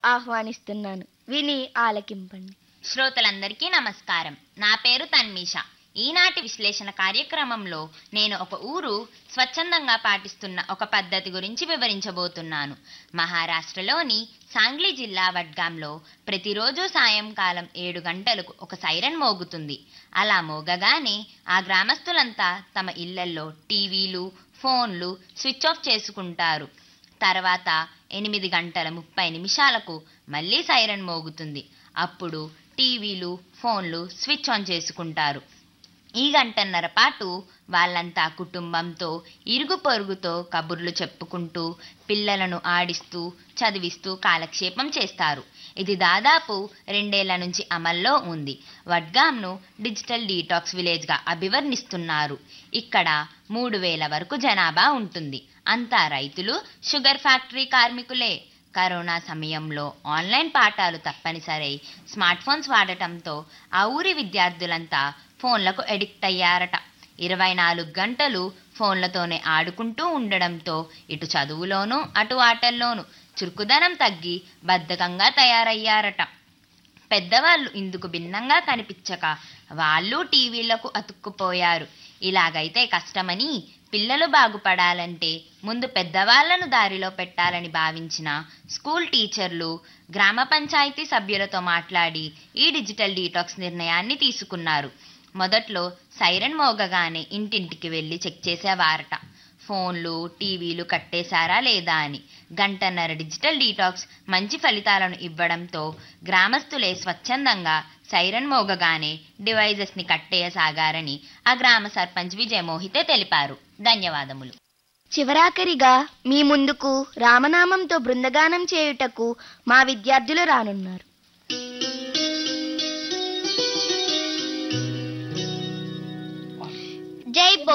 ఆహ్వానిస్తున్నాను విని ఆలకింపండి శ్రోతలందరికీ నమస్కారం నా పేరు తన్మీష ఈనాటి విశ్లేషణ కార్యక్రమంలో నేను ఒక ఊరు స్వచ్ఛందంగా పాటిస్తున్న ఒక పద్ధతి గురించి వివరించబోతున్నాను మహారాష్ట్రలోని సాంగ్లీ జిల్లా వడ్గాంలో ప్రతిరోజు సాయంకాలం ఏడు గంటలకు ఒక సైరన్ మోగుతుంది అలా మోగగానే ఆ గ్రామస్తులంతా తమ ఇళ్లల్లో టీవీలు ఫోన్లు స్విచ్ ఆఫ్ చేసుకుంటారు తర్వాత ఎనిమిది గంటల ముప్పై నిమిషాలకు మళ్ళీ సైరన్ మోగుతుంది అప్పుడు టీవీలు ఫోన్లు స్విచ్ ఆన్ చేసుకుంటారు ఈ గంటన్నర పాటు వాళ్ళంతా కుటుంబంతో ఇరుగు పొరుగుతో కబుర్లు చెప్పుకుంటూ పిల్లలను ఆడిస్తూ చదివిస్తూ కాలక్షేపం చేస్తారు ఇది దాదాపు రెండేళ్ల నుంచి అమల్లో ఉంది వడ్గాంను డిజిటల్ డీటాక్స్ విలేజ్గా అభివర్ణిస్తున్నారు ఇక్కడ మూడు వేల వరకు జనాభా ఉంటుంది అంతా రైతులు షుగర్ ఫ్యాక్టరీ కార్మికులే కరోనా సమయంలో ఆన్లైన్ పాఠాలు తప్పనిసరై స్మార్ట్ ఫోన్స్ వాడటంతో ఆ ఊరి విద్యార్థులంతా ఫోన్లకు ఎడిక్ట్ అయ్యారట ఇరవై నాలుగు గంటలు ఫోన్లతోనే ఆడుకుంటూ ఉండడంతో ఇటు చదువులోనూ అటు ఆటల్లోనూ చురుకుదనం తగ్గి బద్ధకంగా తయారయ్యారట పెద్దవాళ్ళు ఇందుకు భిన్నంగా కనిపించక వాళ్ళు టీవీలకు అతుక్కుపోయారు ఇలాగైతే కష్టమని పిల్లలు బాగుపడాలంటే ముందు పెద్దవాళ్లను దారిలో పెట్టాలని భావించిన స్కూల్ టీచర్లు గ్రామ పంచాయతీ సభ్యులతో మాట్లాడి ఈ డిజిటల్ డీటాక్స్ నిర్ణయాన్ని తీసుకున్నారు మొదట్లో సైరన్ మోగగానే ఇంటింటికి వెళ్ళి చెక్ చేసేవారట ఫోన్లు టీవీలు కట్టేశారా లేదా అని గంటన్నర డిజిటల్ డీటాక్స్ మంచి ఫలితాలను ఇవ్వడంతో గ్రామస్తులే స్వచ్ఛందంగా సైరన్ మోగగానే డివైజెస్ని కట్టేయసాగారని ఆ గ్రామ సర్పంచ్ విజయమోహితే తెలిపారు ధన్యవాదములు చివరాఖరిగా మీ ముందుకు రామనామంతో బృందగానం చేయుటకు మా విద్యార్థులు రానున్నారు జై